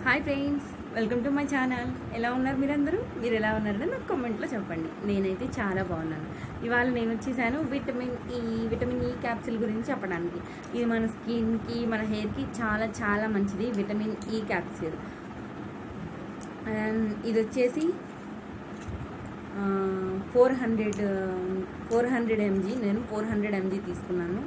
hi friends welcome to my channel ఎలా ఉన్నారు మీరందరూ మీరు ఎలా ఉన్నారని నాకు కామెంట్లో చెప్పండి నేనైతే చాలా బాగున్నాను ఇవాళ నేను వచ్చేసాను vitamin E vitamin E capsule గురించి చెప్పడానికి ఇది మన స్కిన్కి మన హెయిర్కి చాలా చాలా మంచిది విటమిన్ ఈ క్యాప్సిల్ అండ్ ఇది వచ్చేసి four hundred four hundred MG నేను ఫోర్ హండ్రెడ్ ఎంజీ తీసుకున్నాను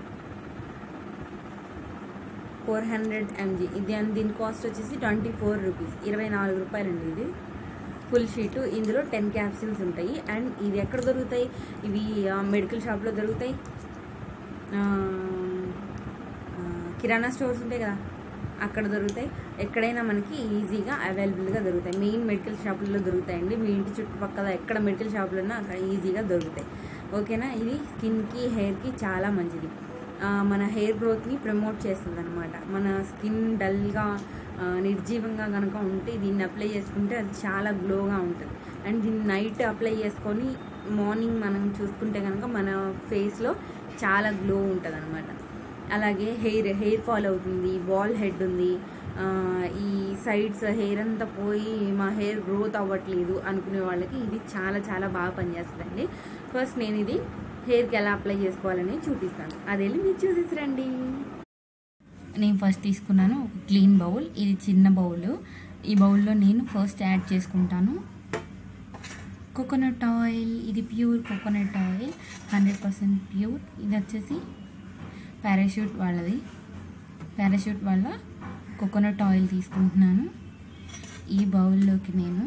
ఫోర్ హండ్రెడ్ ఎంజీ ఇది అండ్ దీని కాస్ట్ వచ్చేసి ట్వంటీ ఫోర్ రూపీస్ ఇరవై నాలుగు రూపాయలండి ఇది ఫుల్ షీటు ఇందులో టెన్ క్యాప్సిల్స్ ఉంటాయి అండ్ ఇవి ఎక్కడ దొరుకుతాయి ఇవి మెడికల్ షాప్లో దొరుకుతాయి ఆ, ఆ, కిరాణా స్టోర్స్ ఉంటాయి కదా అక్కడ దొరుకుతాయి ఎక్కడైనా మనకి ఈజీగా అవైలబుల్గా దొరుకుతాయి మెయిన్ మెడికల్ షాపుల్లో దొరుకుతాయండి మీ ఇంటి చుట్టుపక్కల ఎక్కడ మెడికల్ షాపులు ఉన్నా అక్కడ ఈజీగా దొరుకుతాయి ఓకేనా ఇది స్కిన్కి హెయిర్కి చాలా మంచిది ఆ, మన హెయిర్ గ్రోత్ని ప్రమోట్ చేస్తుంది అనమాట మన స్కిన్ డల్గా ఆ, నిర్జీవంగా కనుక ఉంటే దీన్ని అప్లై చేసుకుంటే అది చాలా గ్లోగా ఉంటుంది అండ్ దీన్ని నైట్ అప్లై చేసుకొని మార్నింగ్ మనం చూసుకుంటే కనుక మన ఫేస్లో చాలా గ్లో ఉంటుంది అనమాట అలాగే హెయిర్ హెయిర్ ఫాల్ అవుతుంది బాల్ హెడ్ ఉంది ఆ, ఈ సైడ్స్ హెయిర్ అంతా పోయి మా హెయిర్ గ్రోత్ అవ్వట్లేదు అనుకునే వాళ్ళకి ఇది చాలా చాలా బాగా పనిచేస్తుందండి ఫస్ట్ నేను ఇది హెయిర్కి ఎలా అప్లై చేసుకోవాలని చూపిస్తాను అది వెళ్ళి మీరు చూసేసి రండి నేను ఫస్ట్ తీసుకున్నాను ఒక క్లీన్ బౌల్ ఇది చిన్న బౌల్ ఈ బౌల్లో నేను ఫస్ట్ యాడ్ చేసుకుంటాను కోకోనట్ ఆయిల్ ఇది pure coconut oil hundred percent pure ఇది వచ్చేసి పారాషూట్ వాళ్ళది పారాషూట్ వాళ్ళ కోకోనట్ ఆయిల్ తీసుకుంటున్నాను ఈ బౌల్లోకి నేను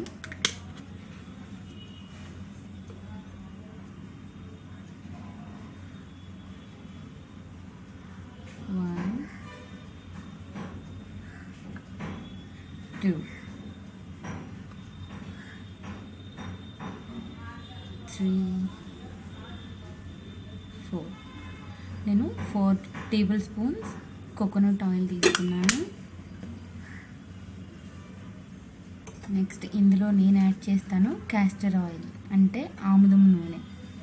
వన్ టూ త్రీ ఫోర్ నేను four tablespoons coconut oil తీసుకున్నాను నెక్స్ట్ ఇందులో నేను యాడ్ చేస్తాను క్యాస్టర్ ఆయిల్ అంటే ఆముదం నూనె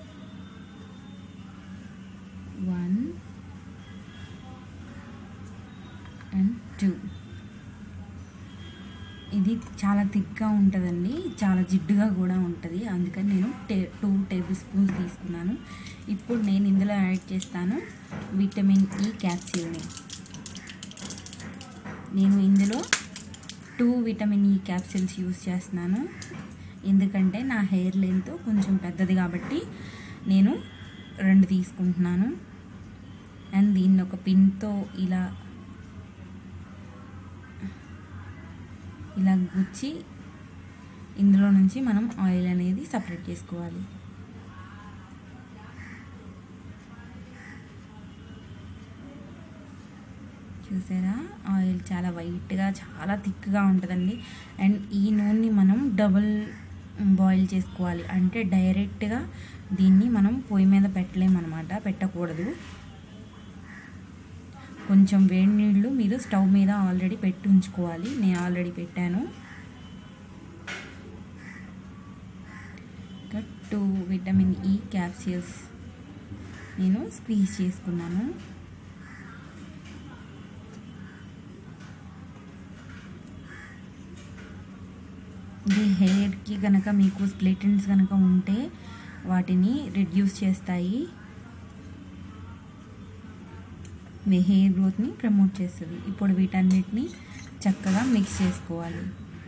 వన్ అండ్ టూ ఇది చాలా థిక్గా ఉంటుందండి చాలా జిడ్డుగా కూడా ఉంటుంది అందుకని నేను టే టూ టేబుల్ స్పూన్స్ తీసుకున్నాను ఇప్పుడు నేను ఇందులో యాడ్ చేస్తాను విటమిన్ ఈ క్యాప్సిల్ని నేను ఇందులో two vitamin E capsules use చేస్తున్నాను ఎందుకంటే నా హెయిర్ లెంత్ కొంచెం పెద్దది కాబట్టి నేను రెండు తీసుకుంటున్నాను అండ్ దీన్ని ఒక పిన్తో ఇలా ఇలా గుచ్చి ఇందులో నుంచి మనం ఆయిల్ అనేది సపరేట్ చేసుకోవాలి చూసారా ఆయిల్ చాలా వైట్గా చాలా థిక్గా ఉంటుందండి అండ్ ఈ నూనెని మనం డబుల్ బాయిల్ చేసుకోవాలి అంటే డైరెక్ట్గా దీన్ని మనం పొయ్యి మీద పెట్టలేమన్నమాట పెట్టకూడదు కొంచెం వేడి నీళ్ళు మీరు స్టవ్ మీద ఆల్రెడీ పెట్టి ఉంచుకోవాలి నేను ఆల్రెడీ పెట్టాను టూ విటమిన్ ఈ క్యాప్సిల్స్ నేను స్క్వీజ్ చేసుకున్నాను ఇది హెయిర్కి కనుక మీకు స్ప్లిటెంట్స్ కనుక ఉంటే వాటిని రిడ్యూస్ చేస్తాయి మీ హెయిర్ గ్రోత్ని ప్రమోట్ చేస్తుంది ఇప్పుడు వీటన్నిటిని చక్కగా మిక్స్ చేసుకోవాలి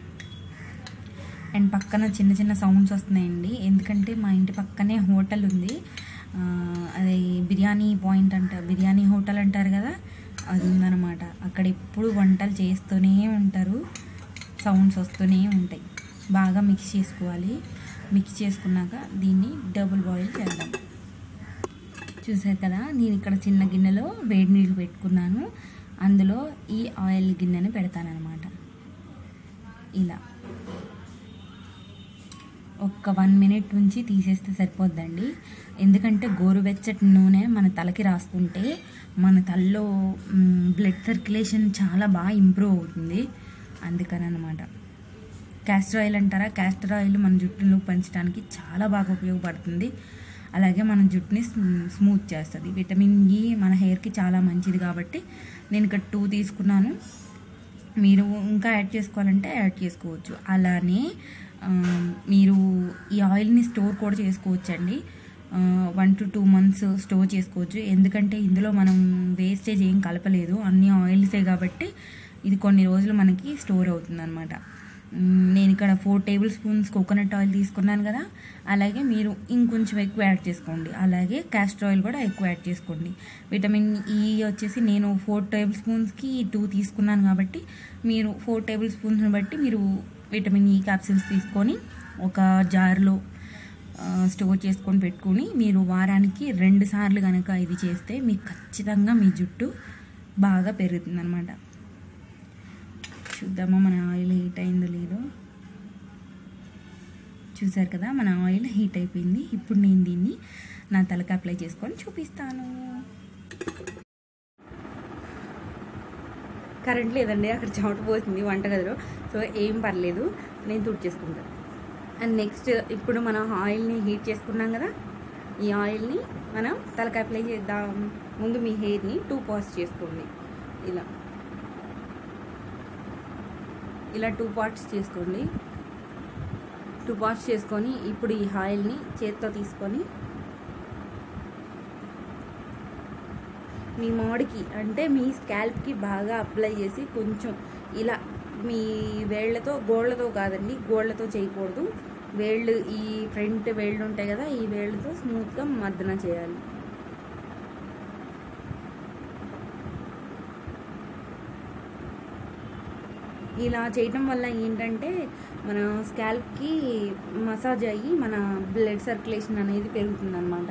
అండ్ పక్కన చిన్న చిన్న సౌండ్స్ వస్తున్నాయండి ఎందుకంటే మా ఇంటి పక్కనే హోటల్ ఉంది ఆ, అది బిర్యానీ పాయింట్ అంట బిర్యానీ హోటల్ అంటారు కదా అది ఉందన్నమాట అక్కడ ఎప్పుడు వంటలు చేస్తూనే ఉంటారు సౌండ్స్ వస్తూనే ఉంటాయి బాగా మిక్స్ చేసుకోవాలి మిక్స్ చేసుకున్నాక దీన్ని డబుల్ బాయిల్ చేద్దాం చూసారు కదా నేను ఇక్కడ చిన్న గిన్నెలో వేడి నీళ్ళు పెట్టుకున్నాను అందులో ఈ ఆయిల్ గిన్నెని పెడతానమాట ఇలా ఒక్క వన్ మినిట్ ఉంచి తీసేస్తే సరిపోద్దండి ఎందుకంటే గోరువెచ్చటి నూనె మన తలకి రాసుకుంటే మన తలలో బ్లడ్ సర్క్యులేషన్ చాలా బాగా ఇంప్రూవ్ అవుతుంది అందుకని అనమాట క్యాస్టర్ ఆయిల్ అంటారా క్యాస్టర్ ఆయిల్ మన జుట్టును పెంచడానికి చాలా బాగా ఉపయోగపడుతుంది అలాగే మన జుట్టుని స్మూ- స్మూత్ చేస్తుంది విటమిన్ ఈ మన హెయిర్కి చాలా మంచిది కాబట్టి నేను ఇక్కడ టూ తీసుకున్నాను మీరు ఇంకా యాడ్ చేసుకోవాలంటే యాడ్ చేసుకోవచ్చు అలానే ఆ, మీరు ఈ ఆయిల్ని స్టోర్ కూడా చేసుకోవచ్చు అండి one to two months store చేసుకోవచ్చు ఎందుకంటే ఇందులో మనం వేస్టేజ్ ఏం కలపలేదు అన్ని ఆయిల్సే కాబట్టి ఇది కొన్ని రోజులు మనకి స్టోర్ అవుతుంది అనమాట నేను ఇక్కడ four tablespoons coconut oil తీసుకున్నాను కదా అలాగే మీరు ఇంకొంచెం ఎక్కువ యాడ్ చేసుకోండి అలాగే క్యాస్టర్ ఆయిల్ కూడా ఎక్కువ యాడ్ చేసుకోండి విటమిన్ ఈ వచ్చేసి నేను ఫోర్ టేబుల్ స్పూన్స్కి టూ తీసుకున్నాను కాబట్టి మీరు ఫోర్ టేబుల్ స్పూన్స్ని బట్టి మీరు విటమిన్ ఈ క్యాప్సిల్స్ తీసుకొని ఒక జార్లో ఆ, స్టోర్ చేసుకొని పెట్టుకొని మీరు వారానికి రెండు సార్లు కనుక ఇది చేస్తే మీకు ఖచ్చితంగా మీ జుట్టు బాగా పెరుగుతుంది అనమాట చూద్దామా మన ఆయిల్ హీట్ అయిందో లేదో చూసారు కదా మన ఆయిల్ హీట్ అయిపోయింది ఇప్పుడు నేను దీన్ని నా తలకి అప్లై చేసుకొని చూపిస్తాను కరెంట్ లేదండి అక్కడ చెమట పోసింది వంటగదిలో సో ఏం పర్లేదు నేను తుడిచేసుకుంటాను అండ్ నెక్స్ట్ ఇప్పుడు మనం ఆయిల్ని హీట్ చేసుకున్నాం కదా ఈ ఆయిల్ని మనం తలకి అప్లై చేద్దాం ముందు మీ హెయిర్ని టూ పార్ట్స్ చేసుకోండి ఇలా ఇలా టూ పార్ట్స్ చేసుకోండి టూ పార్ట్స్ చేసుకొని ఇప్పుడు ఈ ఆయిల్ని చేత్తో తీసుకొని మీ మాడికి అంటే మీ స్కాల్ప్కి బాగా అప్లై చేసి కొంచెం ఇలా మీ వేళ్ళతో గోళ్ళతో కాదండి గోళ్ళతో చేయకూడదు వేళ్ళు ఈ ఫ్రంట్ వేళ్ళు ఉంటాయి కదా ఈ వేళ్ళతో స్మూత్గా మర్దన చేయాలి ఇలా చేయటం వల్ల ఏంటంటే మన స్కాల్ప్కి మసాజ్ అయ్యి మన బ్లడ్ సర్క్యులేషన్ అనేది పెరుగుతుంది అనమాట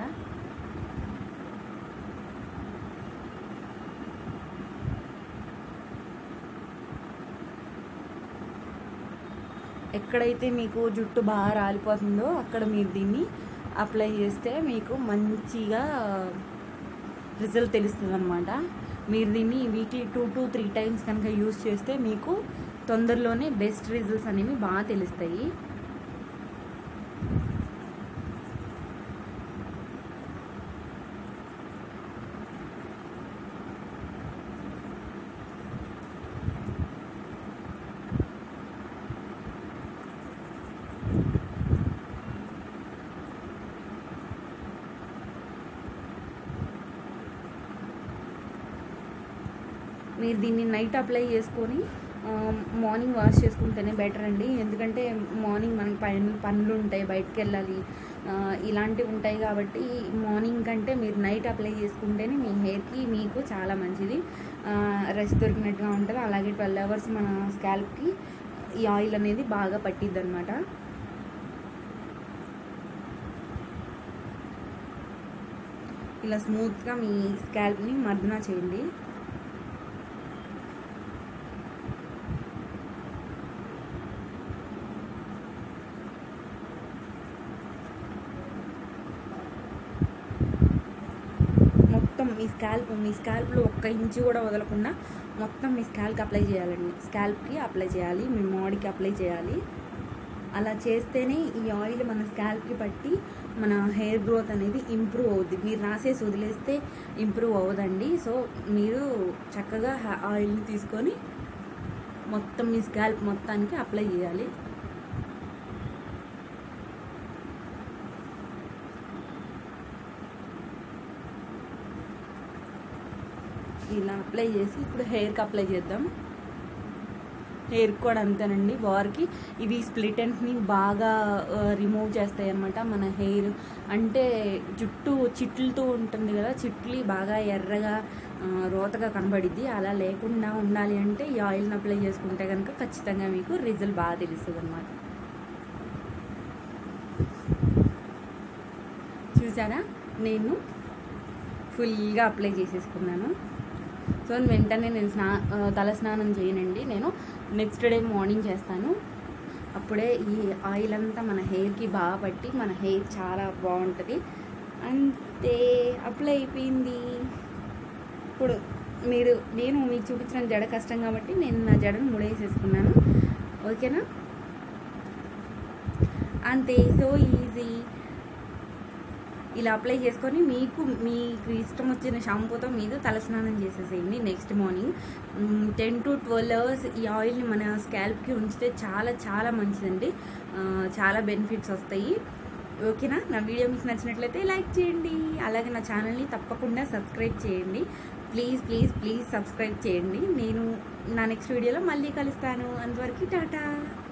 ఎక్కడైతే మీకు జుట్టు బాగా రాలిపోతుందో అక్కడ మీరు దీన్ని అప్లై చేస్తే మీకు మంచిగా రిజల్ట్ తెలుస్తుంది అనమాట మీరు దీన్ని weekly two to three times కనుక యూస్ చేస్తే మీకు తొందరలోనే బెస్ట్ రిజల్ట్స్ అనేవి బాగా తెలుస్తాయి మీరు దీన్ని నైట్ అప్లై చేసుకొని ఆ, మార్నింగ్ వాష్ చేసుకుంటేనే బెటర్ అండి ఎందుకంటే మార్నింగ్ మనకి పైన పనులు ఉంటాయి బయటకు వెళ్ళాలి ఆ, ఇలాంటివి ఉంటాయి కాబట్టి మార్నింగ్ కంటే మీరు నైట్ అప్లై చేసుకుంటేనే మీ హెయిర్కి మీకు చాలా మంచిది రెస్ట్ దొరికినట్టుగా ఉంటుంది అలాగే ట్వెల్వ్ అవర్స్ మన స్కాల్ప్కి ఈ ఆయిల్ అనేది బాగా పట్టిద్ది అనమాట ఇలా స్మూత్గా మీ స్కాల్ప్ని మర్దన చేయండి మొత్తం మీ స్కాల్ప్ మీ స్కాల్ప్లో ఒక్క ఇంచు కూడా వదలకుండా మొత్తం మీ స్కాల్ప్కి అప్లై చేయాలండి స్కాల్ప్కి అప్లై చేయాలి మీ బాడీకి అప్లై చేయాలి అలా చేస్తేనే ఈ ఆయిల్ మన స్కాల్ప్కి పట్టి మన హెయిర్ గ్రోత్ అనేది ఇంప్రూవ్ అవుద్ది మీరు రాసేసి వదిలేస్తే ఇంప్రూవ్ అవ్వదండి సో మీరు చక్కగా హా- ఆయిల్ని తీసుకొని మొత్తం మీ స్కాల్ప్ మొత్తానికి అప్లై చేయాలి ఇలా అప్లై చేసి ఇప్పుడు హెయిర్కి అప్లై చేద్దాం హెయిర్ కూడా అంతేనండి వారికి ఇవి స్ప్లిట్ ఎండ్స్ని బాగా రిమూవ్ చేస్తాయి అన్నమాట మన హెయిర్ అంటే జుట్టు చిట్లతో ఉంటుంది కదా చిట్లి బాగా ఎర్రగా ఆ, రోతగా కనబడిద్ది అలా లేకుండా ఉండాలి అంటే ఈ ఆయిల్ని అప్లై చేసుకుంటే కనుక ఖచ్చితంగా మీకు రిజల్ట్ బాగా తెలుస్తుంది అనమాట చూసారా నేను ఫుల్గా అప్లై చేసేసుకున్నాను సో వెంటనే నేను స్నా ఆ, తల స్నానం చేయనండి నేను నెక్స్ట్ డే మార్నింగ్ చేస్తాను అప్పుడే ఈ ఆయిల్ అంతా మన హెయిర్కి బాగా పట్టి మన హెయిర్ చాలా బాగుంటుంది అంతే అప్లై అయిపోయింది ఇప్పుడు మీరు నేను మీకు చూపించిన జడ కష్టం కాబట్టి నేను నా జడను ముడేసేసుకున్నాను ఓకేనా అంతే సో ఈజీ ఇలా అప్లై చేసుకొని మీకు మీకు ఇష్టం వచ్చిన షాంపూతో మీరు తలస్నానం చేసేసేయండి next morning ten to twelve hours ఈ ఆయిల్ని మన స్కాల్ప్కి ఉంచితే చాలా చాలా మంచిదండి ఆ, చాలా బెనిఫిట్స్ వస్తాయి ఓకేనా నా వీడియో మీకు నచ్చినట్లయితే లైక్ చేయండి అలాగే నా ఛానల్ని తప్పకుండా సబ్స్క్రైబ్ చేయండి ప్లీజ్ ప్లీజ్ ప్లీజ్ సబ్స్క్రైబ్ చేయండి నేను నా నెక్స్ట్ వీడియోలో మళ్ళీ కలుస్తాను అంతవరకు టాటా